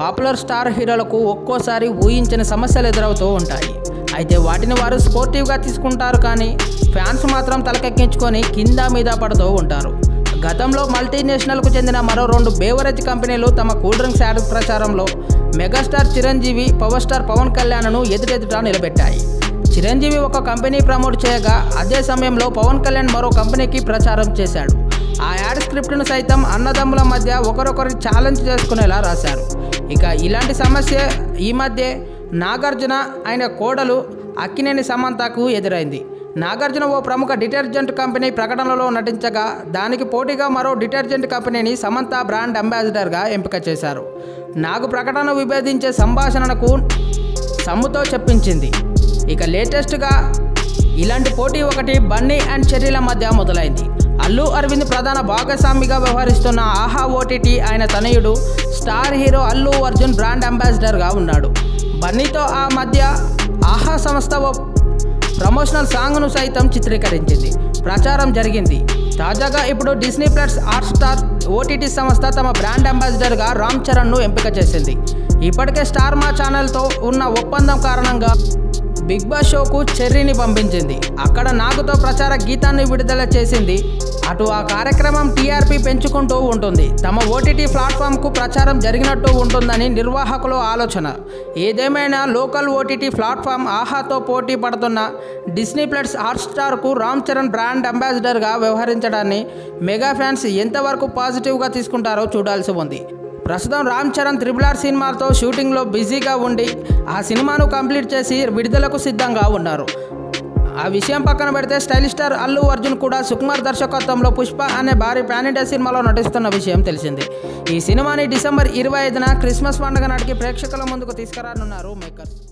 popular star హీరోలకు ఒక్కోసారి ఊహించని సమస్యలు ఎదురవుతూ ఉంటాయి అయితే వాటిని వారు స్పోర్టివ్గా తీసుకుంటారు కానీ ఫ్యాన్స్ మాత్రం తలకెక్కించుకొని కింద మీద పడుతూ ఉంటారు గతంలో మల్టీనేషనల్కు చెందిన మరో రెండు బేవరేజ్ కంపెనీలు తమ కూల్ డ్రింక్స్ యాడ్ ప్రచారంలో megastar Chiranjeevi power star Pawan కళ్యాణ్ను ఎదురెదుట నిలబెట్టాయి చిరంజీవి ఒక కంపెనీ ప్రమోట్ చేయగా అదే సమయంలో పవన్ కళ్యాణ్ మరో కంపెనీకి ప్రచారం చేశాడు ఆ యాడ్ స్క్రిప్ట్ను సైతం అన్నదమ్ముల మధ్య ఒకరొకరి ఛాలెంజ్ చేసుకునేలా రాశారు ఇక ఇలాంటి సమస్య ఈ మధ్య నాగార్జున ఆయన కోడలు అక్కినేని సమంతకు ఎదురైంది నాగార్జున ఓ ప్రముఖ డిటర్జెంట్ కంపెనీ ప్రకటనలో నటించగా దానికి పోటీగా మరో డిటర్జెంట్ కంపెనీని సమంత బ్రాండ్ అంబాసిడర్గా ఎంపిక చేశారు నాగు ప్రకటన విభేదించే సంభాషణకు సమ్ముతో చెప్పించింది ఇక లేటెస్ట్గా ఇలాంటి పోటీ ఒకటి బన్నీ అండ్ చెర్రీల మధ్య మొదలైంది అల్లు అరవింద్ ప్రధాన భాగస్వామిగా వ్యవహరిస్తున్న ఆహా ఓటీటీ ఆయన తనయుడు star hero Allu Arjun brand అంబాసిడర్గా ఉన్నాడు బన్నీతో ఆ మధ్య ఆహా సంస్థ ఓ ప్రమోషనల్ సాంగ్ను సైతం చిత్రీకరించింది ప్రచారం జరిగింది తాజాగా ఇప్పుడు Disney plus Hotstar OTT సంస్థ తమ బ్రాండ్ అంబాసిడర్గా రామ్ చరణ్ను ఎంపిక చేసింది ఇప్పటికే స్టార్ మా ఛానల్తో ఉన్న ఒప్పందం కారణంగా బిగ్ బాస్ షోకు చెర్రీని పంపించింది అక్కడ నాగుతో ప్రచార గీతాన్ని విడుదల చేసింది అటు ఆ కార్యక్రమం టీఆర్పీ పెంచుకుంటూ ఉంటుంది తమ ఓటీటీ ప్లాట్ఫామ్కు ప్రచారం జరిగినట్టు ఉంటుందని నిర్వాహకుల ఆలోచన ఏదేమైనా లోకల్ ఓటీటీ ప్లాట్ఫామ్ ఆహాతో పోటీ పడుతున్న డిస్నీ ప్లస్ హాట్స్టార్కు రామ్ చరణ్ బ్రాండ్ అంబాసిడర్గా వ్యవహరించడాన్ని మెగా ఫ్యాన్స్ ఎంతవరకు పాజిటివ్గా తీసుకుంటారో చూడాల్సి ఉంది ప్రస్తుతం రామ్ చరణ్ త్రిబుల్ ఆర్ సినిమాతో షూటింగ్లో బిజీగా ఉండి ఆ సినిమాను కంప్లీట్ చేసి విడుదలకు సిద్ధంగా ఉన్నారు ఆ విషయం పక్కన పెడితే స్టైలిష్ స్టార్ అల్లు అర్జున్ కూడా సుకుమార్ దర్శకత్వంలో పుష్ప అనే భారీ పాన్ ఇండియా సినిమాలో నటిస్తున్న విషయం తెలిసిందే ఈ సినిమాని డిసెంబర్ ఇరవై ఐదున క్రిస్మస్ పండుగ నాటికి ప్రేక్షకుల ముందుకు తీసుకురానున్నారు మేకర్స్